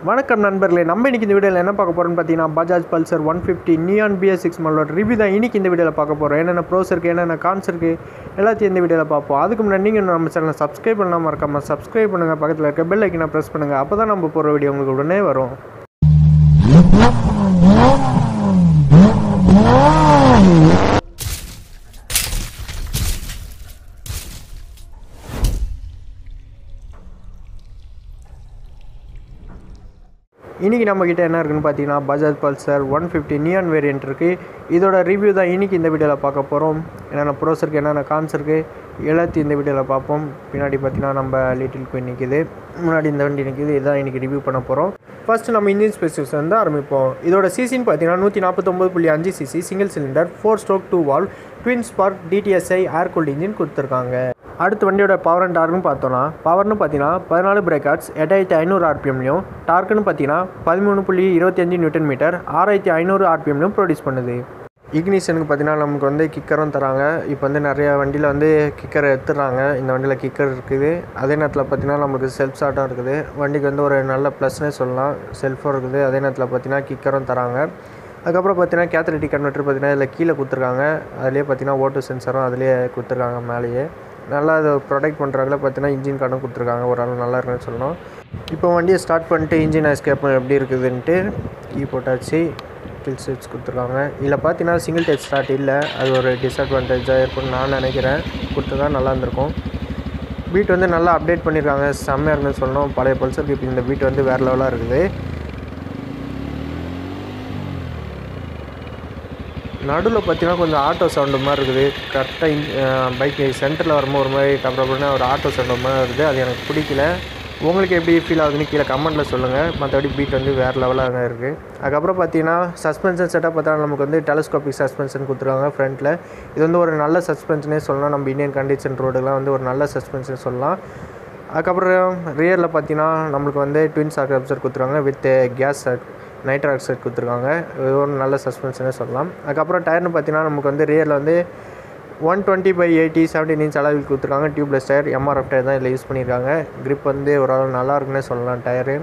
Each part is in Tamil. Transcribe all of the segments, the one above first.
வணக்கம் நண்பர்களே நம்ம இன்னைக்கு இந்த வீடியோவில் என்ன பார்க்க போகிறோம்னு பார்த்தீங்கன்னா Bajaj Pulsar one fifty neon BS six மாடலோட ரிவ்யூ தான் இன்னைக்கு இந்த வீடியோவில் பார்க்க போகிறோம் என்னென்ன ப்ரோஸ் இருக்குது என்னென்ன கான்ஸ் இருக்குது எல்லாத்தையும் இந்த வீடியோவில் பார்ப்போம் அதுக்கு முன்னாடி நீங்கள் நம்ம சேனலை சப்ஸ்கிரைப் பண்ணாமல் மறக்காமல் சப்ஸ்கிரைப் பண்ணுங்கள் பக்கத்தில் இருக்க பெல் ஐக்கனை ப்ரெஸ் பண்ணுங்கள் அப்போ தான் நம்ம போகிற வீடியோ உங்களுக்கு உடனே வரும் இன்றைக்கி நம்மக்கிட்ட என்ன இருக்குன்னு பார்த்தீங்கன்னா Bajaj Pulsar one fifty neon variant இருக்குது இதோட ரிவ்யூ தான் இன்றைக்கி இந்த வீடியோவில் பார்க்க போகிறோம் என்னென்ன ப்ரோஸ் இருக்குது என்னென்ன கான்ஸ் இருக்குது எல்லாத்தையும் இந்த வீடியோவில் பார்ப்போம் பின்னாடி பார்த்தீங்கன்னா நம்ம லிட்டில் குயின் நிற்கிது முன்னாடி இந்த வண்டி நிற்கிது இதுதான் இன்றைக்கி ரிவ்யூ பண்ண போகிறோம் ஃபஸ்ட்டு நம்ம இன்ஜின் ஸ்பெசிஃபிக்ஸ் வந்து ஆரம்பிப்போம் இதோட சிசின்னு பார்த்தீங்கன்னா நூற்றி நாற்பத்தொம்பது புள்ளி அஞ்சு CC single cylinder four stroke two valve twin spark DTSI air cooled engine கொடுத்துருக்காங்க அடுத்து வண்டியோட பவர் அண்ட் டார்க்னு பார்த்தோன்னா பவர்னு பார்த்தீங்கன்னா பதினாலு பிரேக்கார்ட்ஸ் எட்டாயிரத்தி ஐநூறு ஆர்பிஎம்லையும் டார்க்குன்னு பார்த்தீங்கன்னா பதிமூணு புள்ளி இருபத்தஞ்சு நியூட்டன் மீட்டர் ஆறாயிரத்தி ஐநூறு ஆர்பிஎம்லையும் ப்ரொடியூஸ் பண்ணுது இக்னிஷனுக்கு பார்த்தீங்கன்னா நமக்கு வந்து கிக்கரும் தராங்க இப்போ வந்து நிறைய வண்டியில் வந்து கிக்கர் எடுத்துடுறாங்க இந்த வண்டியில் கிக்கர் இருக்குது அதே நேரத்தில் பார்த்தீங்கன்னா நமக்கு செல்ஃப் ஸ்டார்ட்டும் இருக்குது வண்டிக்கு வந்து ஒரு நல்ல ப்ளஸ்னே சொல்லலாம் செல்ஃபும் இருக்குது அதே நேரத்தில் பார்த்தீங்கன்னா கிக்கரும் தராங்க அதுக்கப்புறம் பார்த்தீங்கன்னா கேத்தலிட்டி கன்வெர்ட்டர் பார்த்தீங்கன்னா இதில் கீழே கொடுத்துருக்காங்க அதுலேயே பார்த்தீங்கன்னா ஓட்டோ சென்சரும் அதுலேயே கொடுத்துருக்காங்க மேலேயே நல்லா அதை ப்ரொடெக்ட் பண்ணுறாங்களே பார்த்தீங்கன்னா இன்ஜின் கார்டும் கொடுத்துருக்காங்க ஒரு ஆள் நல்லா இருக்குன்னு சொல்லணும் இப்போ வண்டியை ஸ்டார்ட் பண்ணிட்டு இன்ஜின் எஸ்கேப் எப்படி இருக்குதுன்ட்டு கீ போட்டாச்சு கில் ஸ்விட்ச் கொடுத்துருக்காங்க இதில் பார்த்தீங்கன்னா சிங்கிள் டைப் ஸ்டார்ட் இல்லை அது ஒரு டிஸ்அட்வான்டேஜாக இருக்கும்னு நான் நினைக்கிறேன் கொடுத்ததா நல்லா இருந்திருக்கும் பீட் வந்து நல்லா அப்டேட் பண்ணியிருக்காங்க செம்மையாக இருக்குன்னு சொல்லணும் பழைய பல்சருக்கு இப்போ இந்த பீட் வந்து வேறு லெவலாக இருக்குது நடுவில் பார்த்தீங்கன்னா கொஞ்சம் ஆட்டோ சவுண்டு மாதிரி இருக்குது கரெக்டாக பைக் சென்டரில் வரும்போது ஒரு மாதிரி டப்பரப்படனே ஒரு ஆட்டோ சவுண்டு மாதிரி இருக்குது அது எனக்கு பிடிக்கல உங்களுக்கு எப்படி ஃபீல் ஆகுதுன்னு கீழே கமெண்ட்டில் சொல்லுங்கள் மற்றபடி பீட் வந்து வேறு லெவலாக தான் இருக்குது அதுக்கப்புறம் பார்த்தீங்கன்னா சஸ்பென்ஷன் செட்டப் பார்த்தா நமக்கு வந்து டெலஸ்கோபிக் சஸ்பென்ஷன் கொடுத்துருக்காங்க ஃப்ரண்ட்டில் இது வந்து ஒரு நல்ல சஸ்பென்ஷனே சொல்லலாம் நம்ம இந்தியன் கண்டிஷன் ரோடுலாம் வந்து ஒரு நல்ல சஸ்பென்ஷன் சொல்லலாம் அதுக்கப்புறம் ரியரில் பார்த்தீங்கன்னா நம்மளுக்கு வந்து ட்வின் சாக் அப்சர் கொடுத்துருக்காங்க வித் கேஸ் நைட்ரோ ஆக்சைட் கொடுத்துருக்காங்க இது ஒரு நல்ல சஸ்பென்ஷனே சொல்லலாம் அதுக்கப்புறம் டயர்னு பார்த்தீங்கன்னா நமக்கு வந்து ரியரில் வந்து one twenty by eighty seventeen inch அளவில் கொடுத்துருக்காங்க டியூப்லெஸ் டயர் எம்ஆர்எஃப் டயர் தான் இதில் யூஸ் பண்ணியிருக்காங்க கிரிப் வந்து ஓரளவு நல்லா இருக்குன்னே சொல்லலாம் டயரு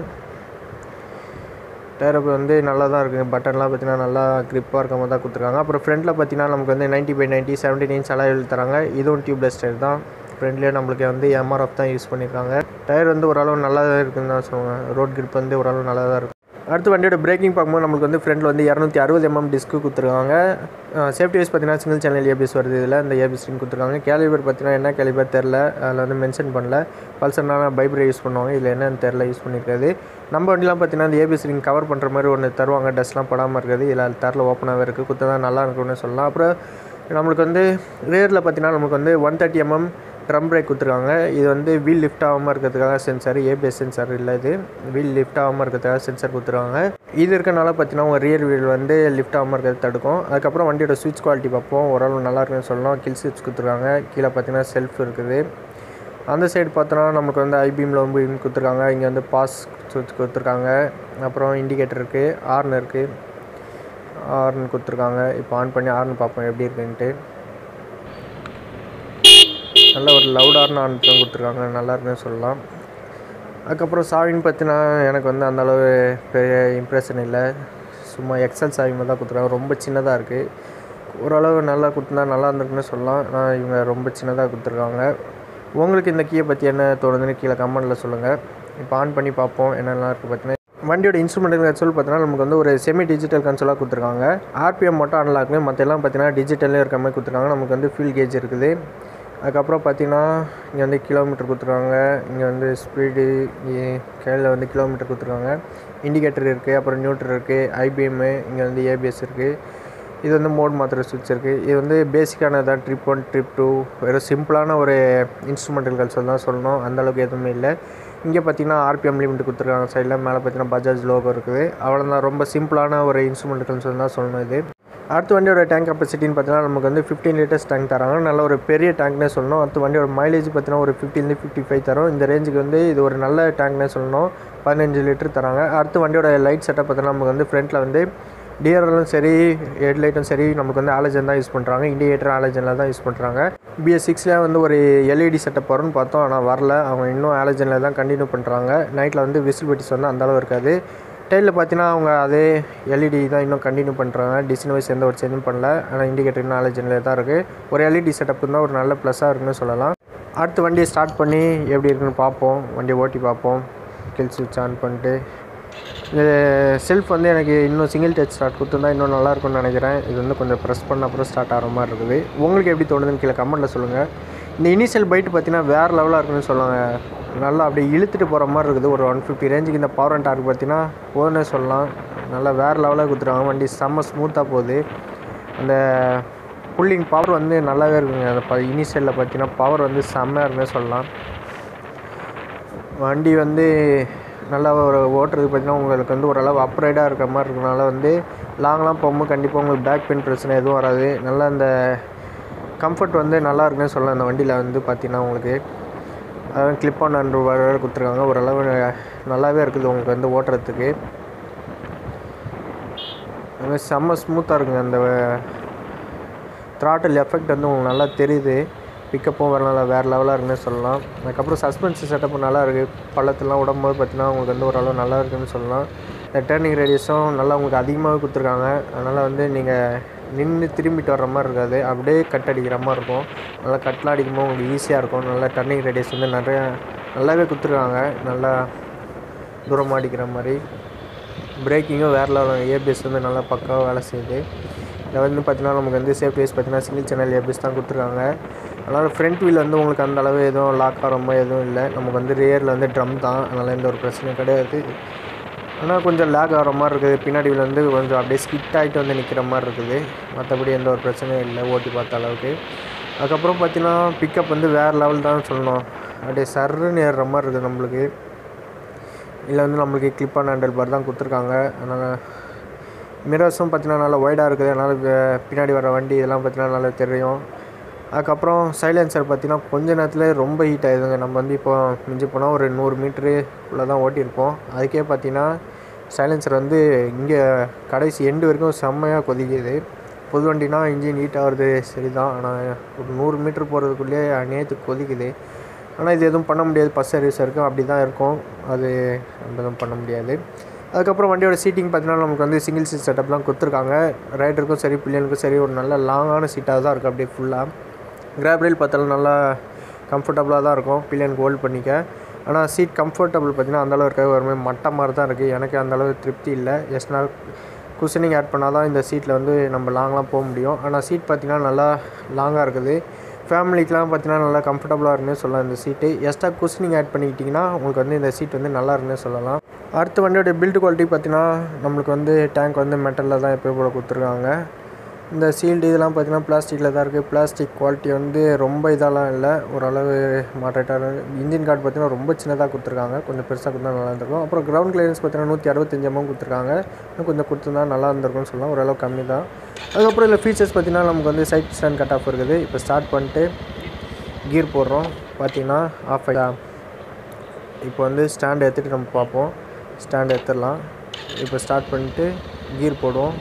டயர் வந்து நல்லா தான் இருக்குது பட்டன்லாம் பார்த்தீங்கன்னா நல்லா க்ரிப்பாக இருக்க மாதிரி தான் கொடுத்துருக்காங்க அப்புறம் ஃப்ரண்ட்டில் பார்த்தீங்கன்னா நமக்கு வந்து ninety by ninety seventeen inch அளவில் தராங்க இதுவும் டியூப்லெஸ் டயர் தான் ஃப்ரண்ட்லேயே நம்மளுக்கு வந்து எம்ஆர்எஃப் தான் யூஸ் பண்ணியிருக்காங்க டயர் வந்து ஓரளவு நல்லா தான் இருக்குன்னு தான் சொல்லுவாங்க ரோட் கிரிப் வந்து ஓரளவு நல்லா தான் இருக்கும் அடுத்து வண்டியோட பிரேக்கிங் பார்க்கும்போது நம்மளுக்கு வந்து ஃப்ரண்டில் வந்து இரநூத்தி அறுபது எம்எம் டிஸ்க்கு கொடுத்துருக்காங்க சேஃப்டி வைஸ் பார்த்தீங்கன்னா சிங்கிள் சேனல் ஏபிஎஸ் வருது இதில் இந்த ஏபிஎஸ் ரிங் கொடுத்துருக்காங்க கேலிபர் பார்த்தீங்கன்னா என்ன கேலிபர் தெரில அதில் வந்து மென்ஷன் பண்ணல பல்சர்னால பைப்ரே யூஸ் பண்ணுவாங்க இதில் என்னன்னு தெரில யூஸ் பண்ணியிருக்காது நம்ம வண்டிலாம் பார்த்தீங்கன்னா இந்த ஏபிஎஸ் ரிங் கவர் பண்ணுற மாதிரி ஒன்று தருவாங்க டஸ்ட்லாம் படாமல் இருக்குது இதில் தரில் ஓப்பனாகவே இருக்குது குத்த தான் நல்லா இருக்கும்னு சொல்லலாம் அப்புறம் நம்மளுக்கு வந்து ரேரில் பார்த்தீங்கன்னா நமக்கு வந்து one thirty MM drum brake கொடுத்துருக்காங்க இது வந்து வீல் லிஃப்ட் ஆகாமல் இருக்கிறதுக்காக சென்சார் ஏபிஎஸ் சென்சார் இல்லை இது வீல் லிஃப்ட் ஆகாமல் இருக்கிறதுக்காக சென்சார் கொடுத்துருக்காங்க இது இருக்கனால பார்த்தீங்கன்னா உங்கள் ரியர் வீல் வந்து லிஃப்ட் ஆகாமல் இருக்கிறது தடுக்கும் அதுக்கப்புறம் வண்டியோட சுவிட்ச் குவாலிட்டி பார்ப்போம் ஓரளவு நல்லா இருக்குன்னு சொல்லலாம் கில் ஸ்விட்ச் கொடுத்துருக்காங்க கீழே பார்த்தீங்கன்னா செல்ஃப் இருக்குது அந்த சைடு பார்த்தோன்னா நமக்கு வந்து ஐபீமில் வந்து கொடுத்துருக்காங்க இங்கே வந்து பாஸ் சுவிட்ச் கொடுத்துருக்காங்க அப்புறம் இண்டிகேட்டர் இருக்குது ஆர்ன் இருக்குது ஆர்ன் கொடுத்துருக்காங்க இப்போ ஆன் பண்ணி ஆர்ன் பார்ப்போம் எப்படி இருக்குன்ட்டு நல்ல ஒரு லவுடான ஆன்சம் கொடுத்துருக்காங்க நல்லா இருக்குன்னு சொல்லலாம் அதுக்கப்புறம் சாவின்னு பார்த்தீங்கன்னா எனக்கு வந்து அந்தளவு பெரிய இம்ப்ரெஷன் இல்லை சும்மா எக்ஸல் சாவி மாதிரி தான் கொடுத்துருக்காங்க ரொம்ப சின்னதாக இருக்குது ஓரளவு நல்லா கொடுத்துருந்தா நல்லா இருந்திருக்குன்னு சொல்லலாம் ஆனால் இவங்க ரொம்ப சின்னதாக கொடுத்துருக்காங்க உங்களுக்கு இந்த கீயை பற்றி என்ன தோணுதுன்னு கீழே கமெண்ட்டில் சொல்லுங்கள் இப்போ ஆன் பண்ணி பார்ப்போம் என்னெல்லாம் இருக்குது பார்த்தீங்கன்னா வண்டியோட இன்ஸ்ட்ருமெண்ட் கன்சோல் பார்த்தீங்கன்னா நமக்கு வந்து ஒரு செமி டிஜிட்டல் கன்சோலாக கொடுத்துருக்காங்க ஆர்பிஎம் மட்டும் அனலாக்கு மற்ற எல்லாம் பார்த்தீங்கன்னா டிஜிட்டல்லே இருக்க மாதிரி கொடுத்துருக்காங்க நமக்கு வந்து ஃபியூல் கேஜ் இருக்குது அதுக்கப்புறம் பார்த்தீங்கன்னா இங்கே வந்து கிலோமீட்டர் கொடுத்துருக்காங்க இங்கே வந்து ஸ்பீடு கையில் வந்து கிலோமீட்டர் கொடுத்துருக்காங்க இண்டிகேட்டர் இருக்குது அப்புறம் நியூட்ரல் இருக்குது ஐபிஎம்மு இங்கே வந்து ஏபிஎஸ் இருக்குது இது வந்து மோட் மாத்திர சுவிட்ச் இருக்குது இது வந்து பேசிக்கானதான் ட்ரிப் ஒன் ட்ரிப் டூ வெறும் சிம்பிளான ஒரு இன்ஸ்ட்ருமெண்டல் கன்சோல் தான் சொல்லணும் அந்தளவுக்கு எதுவுமே இல்லை இங்கே பார்த்தீங்கன்னா ஆர்பிஎம் லிமிட் கொடுத்துருக்காங்க சைடில் மேலே பார்த்தீங்கன்னா பஜாஜ் லோகோ இருக்குது அவ்வளோதான் ரொம்ப சிம்பிளான ஒரு இன்ஸ்ட்ருமெண்டல் கன்சோல் தான் சொல்லணும் இது அடுத்து வண்டியோட டேங்க் கெப்பாசிட்டின்னு பார்த்தீங்கன்னா நமக்கு வந்து ஃபிஃப்டீன் லிட்டர்ஸ் டேங்க் தராங்க நல்ல ஒரு பெரிய டேங்க்னே சொல்லணும் அடுத்து வண்டியோட மைலேஜ் பார்த்தீங்கன்னா ஒரு ஃபிஃப்டின்லேருந்து ஃபிஃப்டி ஃபைவ் தரும் இந்த ரேஞ்சுக்கு வந்து இது ஒரு நல்ல டேங்க்னே சொல்லணும் பதினஞ்சு லிட்டர் தராங்க அடுத்து வண்டியோட லைட் செட்டப் பார்த்தீங்கன்னா நமக்கு வந்து ஃப்ரண்ட்டில் வந்து டிஆர்எல்லும் சரி ஹெட்லைட்டும் சரி நமக்கு வந்து ஆலஜன் தான் யூஸ் பண்ணுறாங்க இண்டிகேட்டர் ஆலஜனில் தான் யூஸ் பண்ணுறாங்க பிஎஸ் சிக்ஸில் வந்து ஒரு எல்இடி செட்டப் வரும்னு பார்த்தோம் ஆனால் வரல அவங்க இன்னும் ஆலஜனில் தான் கண்டினியூ பண்ணுறாங்க நைட்டில் வந்து விசிபிலிட்டிஸ் வந்து அந்தளவு இருக்காது டைலில் பார்த்தீங்கன்னா அவங்க அதே எல்இடி தான் இன்னும் கண்டினியூ பண்ணுறாங்க டிசைன் வைஸ் எந்த ஒரு சேஞ்சும் பண்ணல ஆனால் இண்டிகேட்டர் இன்னும் ஆலஜனில் தான் இருக்குது ஒரு எல்இடி செட்டப் இருந்தால் ஒரு நல்ல ப்ளஸ்ஸாக இருக்குன்னு சொல்லலாம் அடுத்து வண்டியை ஸ்டார்ட் பண்ணி எப்படி இருக்குன்னு பார்ப்போம் வண்டியை ஓட்டி பார்ப்போம் கில் சுவிட்ச் ஆன் பண்ணிட்டு இந்த செல்ஃப் வந்து எனக்கு இன்னும் சிங்கிள் டச் ஸ்டார்ட் கொடுத்துருந்தா இன்னும் நல்லாயிருக்கும்னு நினைக்கிறேன் இது வந்து கொஞ்சம் ப்ரெஸ் பண்ண அப்புறம் ஸ்டார்ட் ஆகிற மாதிரி இருக்குது உங்களுக்கு எப்படி தோணுதுன்னு கீழே கமெண்ட்டில் சொல்லுங்கள் இந்த இனிஷியல் பைட் பார்த்தீங்கன்னா வேறு லெவலாக இருக்குன்னு சொல்லுவாங்க நல்லா அப்படியே இழுத்துட்டு போகிற மாதிரி இருக்குது ஒரு ஒன் ஃபிஃப்டி ரேஞ்சுக்கு இந்த பவர் அண்ட் டார்க் பார்த்தீங்கன்னா போதுன்னே சொல்லலாம் நல்லா வேறு லெவலாக கொடுத்துருவாங்க வண்டி செம்ம ஸ்மூத்தாக போகுது அந்த புல்லிங் பவர் வந்து நல்லாவே இருக்குங்க அந்த ப இனிஷியலில் பார்த்தீங்கன்னா பவர் வந்து செம்மையாக இருக்குன்னே சொல்லலாம் வண்டி வந்து நல்லா ஒரு ஓட்டுறதுக்கு பார்த்தீங்கன்னா உங்களுக்கு வந்து ஓரளவு அப்ரைடாக இருக்கிற மாதிரி இருக்கனால வந்து லாங்லாம் போகும்போது கண்டிப்பாக உங்களுக்கு பேக் பெயின் பிரச்சனை எதுவும் வராது நல்லா அந்த கம்ஃபர்ட் வந்து நல்லா இருக்குன்னு சொல்லலாம் அந்த வண்டியில் வந்து பார்த்தீங்கன்னா உங்களுக்கு அதாவது கிளிப் ஆன் அண்ட் வேறு கொடுத்துருக்காங்க ஓரளவு நல்லாவே இருக்குது உங்களுக்கு வந்து ஓட்டுறதுக்கு அதுமாதிரி செம்ம ஸ்மூத்தாக இருக்குங்க அந்த த்ராட்டில் எஃபெக்ட் வந்து உங்களுக்கு நல்லா தெரியுது பிக்கப்பும் வேறு நல்லா வேறு லெவலாக இருக்குன்னு சொல்லலாம் அதுக்கப்புறம் சஸ்பென்ஸ் செட்டப் நல்லா இருக்குது பள்ளத்துலாம் விடும்போது பார்த்தீங்கன்னா உங்களுக்கு வந்து ஓரளவு நல்லா இருக்குன்னு சொல்லலாம் இந்த டேர்னிங் ரேடியஸும் நல்லா உங்களுக்கு அதிகமாகவே கொடுத்துருக்காங்க அதனால் வந்து நீங்கள் நின்று திரும்பிட்டு வர்ற மாதிரி இருக்காது அப்படியே கட் அடிக்கிற மாதிரி இருக்கும் நல்லா கட்லாம் அடிக்கும்போது உங்களுக்கு ஈஸியாக இருக்கும் நல்லா டர்னிங் ரேடியஸ் வந்து நிறைய நல்லாவே கொடுத்துருக்காங்க நல்லா தூரமாக அடிக்கிற மாதிரி பிரேக்கிங்கும் வேறு லெவல் ஏபிஎஸ் வந்து நல்லா பக்காவாக வேலை செய்யுது இதில் வந்து பார்த்தீங்கன்னா நமக்கு வந்து சேஃப்டி வைஸ் பார்த்தீங்கன்னா சிங்கிள் சேனல் ஏபிஎஸ் தான் கொடுத்துருக்காங்க அதனால் ஃப்ரண்ட் வீல் வந்து உங்களுக்கு அந்த அளவு எதுவும் லாக் ஆகிற மாதிரி எதுவும் இல்லை நமக்கு வந்து ரியரில் வந்து ட்ரம் தான் அதனால் எந்த ஒரு பிரச்சனையும் கிடையாது ஆனால் கொஞ்சம் லேக் ஆகிற மாதிரி இருக்குது பின்னாடி வீல் வந்து கொஞ்சம் அப்படியே ஸ்கிட் ஆகிட்டு வந்து நிற்கிற மாதிரி இருக்குது மற்றபடி எந்த ஒரு பிரச்சனையும் இல்லை ஓட்டி பார்த்த அளவுக்கு அதுக்கப்புறம் பார்த்தீங்கன்னா பிக்கப் வந்து வேறு லெவல் தான் சொல்லணும் அப்படியே சர்ன்னு ஏறுற மாதிரி இருக்குது நம்மளுக்கு இதில் வந்து நம்மளுக்கு கிளிப் ஆன் ஹேண்டில் பார் தான் கொடுத்துருக்காங்க அதனால் மிரர்ஸும் பார்த்தீங்கன்னா நல்லா ஒய்டாக இருக்குது அதனால் பின்னாடி வர வண்டி இதெல்லாம் பார்த்தீங்கன்னா நல்லா தெரியும் அதுக்கப்புறம் சைலன்சர் பார்த்தீங்கன்னா கொஞ்ச நேரத்தில் ரொம்ப ஹீட் ஆகிடுதுங்க நம்ம வந்து இப்போ மிஞ்சி போனால் ஒரு நூறு மீட்ருக்குள்ளே தான் ஓட்டியிருப்போம் அதுக்கே பார்த்தீங்கன்னா சைலன்சர் வந்து இங்கே கடைசி எண்டு வரைக்கும் செம்மையாக கொதிக்குது புது வண்டினா இன்ஜின் ஹீட் ஆகிறது சரி தான் ஆனால் ஒரு நூறு மீட்ரு போகிறதுக்குள்ளேயே நேற்று கொதிக்குது ஆனால் இது எதுவும் பண்ண முடியாது பஸ் சர்வீஸ் இருக்கும் அப்படி தான் இருக்கும் அது நம்ம எதுவும் பண்ண முடியாது அதுக்கப்புறம் வண்டியோட சீட்டிங் பார்த்தீங்கன்னா நமக்கு வந்து சிங்கிள் சீட் செட்டப்லாம் கொடுத்துருக்காங்க ரைடருக்கும் சரி பிள்ளைங்களுக்கும் சரி ஒரு நல்ல லாங்கான சீட்டாக தான் இருக்குது அப்படியே ஃபுல்லாக கிராப் ரயில் பார்த்தாலும் நல்லா கம்ஃபர்டபுளாக தான் இருக்கும் பிள்ளைங்களுக்கு ஹோல்ட் பண்ணிக்க ஆனால் சீட் கம்ஃபர்டபுள் பார்த்தீங்கன்னா அந்தளவு இருக்காது ஒரு மாதிரி மட்டை மாதிரி தான் இருக்குது எனக்கு அந்தளவு திருப்தி இல்லை எஸ்னா குஷனிங் ஆட் பண்ணால் தான் இந்த சீட்டில் வந்து நம்ம லாங்லாம் போக முடியும் ஆனால் சீட் பார்த்திங்கன்னா நல்லா லாங்காக இருக்குது ஃபேமிலிக்கெலாம் பார்த்தீங்கன்னா நல்லா கம்ஃபர்டபுளாக இருக்குன்னு சொல்லலாம் இந்த சீட்டு எக்ஸ்ட்ரா குஷனிங் ஆட் பண்ணிக்கிட்டிங்கன்னா உங்களுக்கு வந்து இந்த சீட் வந்து நல்லா இருக்குன்னு சொல்லலாம் அடுத்த வண்டியோட பில்டு குவாலிட்டி பார்த்தீங்கன்னா நம்மளுக்கு வந்து டேங்க் வந்து மெட்டலில் தான் எப்போ போல கொடுத்துருக்காங்க இந்த சீல்டு இதெல்லாம் பார்த்தீங்கன்னா பிளாஸ்டிக்கில் தான் இருக்குது பிளாஸ்டிக் குவாலிட்டி வந்து ரொம்ப இதெல்லாம் இல்லை ஓரளவு மாட்ரேட்டாக இன்ஜின் கார்டு பார்த்தீங்கன்னா ரொம்ப சின்னதாக கொடுத்துருக்காங்க கொஞ்சம் பெருசாக கொடுத்தா நல்லா இருந்திருக்கும் அப்புறம் கிரவுண்ட் கிளியரன்ஸ் பார்த்தீங்கன்னா நூற்றி அறுபத்தஞ்சு எம்எம் கொடுத்துருக்காங்க இன்னும் கொஞ்சம் கொடுத்துருந்தா நல்லா இருந்திருக்கும்னு சொல்லலாம் ஓரளவு கம்மி தான் அதுக்கப்புறம் இதில் ஃபீச்சர்ஸ் பார்த்தீங்கன்னா நமக்கு வந்து சைட் ஸ்டாண்ட் கட் ஆஃப் இருக்குது இப்போ ஸ்டார்ட் பண்ணிட்டு கீர் போடுறோம் பார்த்தீங்கன்னா ஆஃப் ஆகிடா இப்போ வந்து ஸ்டாண்ட் எடுத்துகிட்டு நம்ம பார்ப்போம் ஸ்டாண்ட் எடுத்துடலாம் இப்போ ஸ்டார்ட் பண்ணிட்டு கீர் போடுவோம்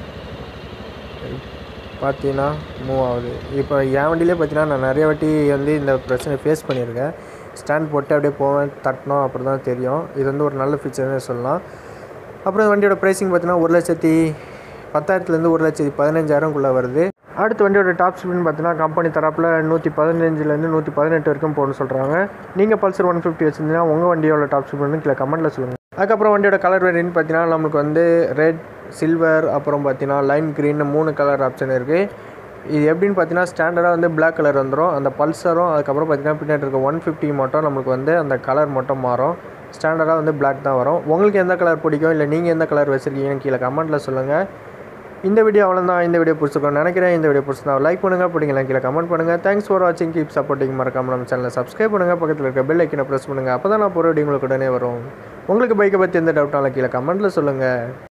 பார்த்தீங்கன்னா மூவ் ஆகுது இப்போ என் வண்டியிலே பார்த்தீங்கன்னா நான் நிறைய வாட்டி வந்து இந்த பிரச்சனை ஃபேஸ் பண்ணியிருக்கேன் ஸ்டாண்ட் போட்டு அப்படியே போவேன் தட்டினோம் அப்படி தான் தெரியும் இது வந்து ஒரு நல்ல ஃபீச்சர்னே சொல்லலாம் அப்புறம் இந்த வண்டியோட ப்ரைஸிங் பார்த்தீங்கன்னா ஒரு லட்சத்தி பத்தாயிரத்துலேருந்து ஒரு லட்சத்தி பதினஞ்சாயிரம்குள்ளே வருது அடுத்த வண்டியோட டாப் ஸ்பீட்னு பார்த்தீங்கன்னா கம்பெனி தரப்பில் நூற்றி பதினஞ்சுலேருந்து நூற்றி பதினெட்டு வரைக்கும் போகணும்னு சொல்கிறாங்க நீங்கள் பல்சர் ஒன் ஃபிஃப்டி வச்சிருந்தீங்கன்னா உங்கள் வண்டியோட டாப் ஸ்பீட் வந்து கீழே கமெண்ட்டில் சொல்லுங்கள் அதுக்கப்புறம் வண்டியோட கலர் வேரியன்ட் பார்த்தீங்கன்னா நமக்கு வந்து ரெட் சில்வர் அப்புறம் பார்த்தீங்கன்னா லைன் க்ரீன் மூணு கலர் ஆப்ஷன் இருக்குது இது எப்படின்னு பார்த்தீங்கன்னா ஸ்டாண்டர்டாக வந்து பிளாக் கலர் வந்துடும் அந்த பல்சரும் அதுக்கப்புறம் பார்த்தீங்கன்னா பின்னாடி இருக்க ஒன் ஃபிஃப்டி மட்டும் நம்மளுக்கு வந்து அந்த கலர் மட்டும் மாறும் ஸ்டாண்டர்டாக வந்து பிளாக் தான் வரும் உங்களுக்கு எந்த கலர் பிடிக்கும் இல்லை நீங்கள் எந்த கலர் வச்சுருக்கீங்கன்னு கீழே கமெண்ட்டில் சொல்லுங்கள் இந்த வீடியோ அவ்வளோதான் இந்த வீடியோ பிடிச்சிருக்கோம் நினைக்கிறேன் இந்த வீடியோ பிடிச்சிருந்தா லைக் பண்ணுங்கள் பிடிக்கலாம் கீழே கமெண்ட் பண்ணுங்கள் தேங்க்ஸ் ஃபார் வாட்சிங் கீப் சப்போர்ட்டிங் மறக்காம நம்ம சேனலை சப்ஸ்கிரைப் பண்ணுங்கள் பக்கத்தில் இருக்க பெல் ஐக்கனை ப்ரெஸ் பண்ணுங்கள் அப்போ தான் நான் போகிற வீடியோ உங்களுக்கு உடனே வரும் உங்களுக்கு பைக்கை பற்றி எந்த டவுட்னாலும் கீழே கமெண்ட்டில் சொல்லுங்கள்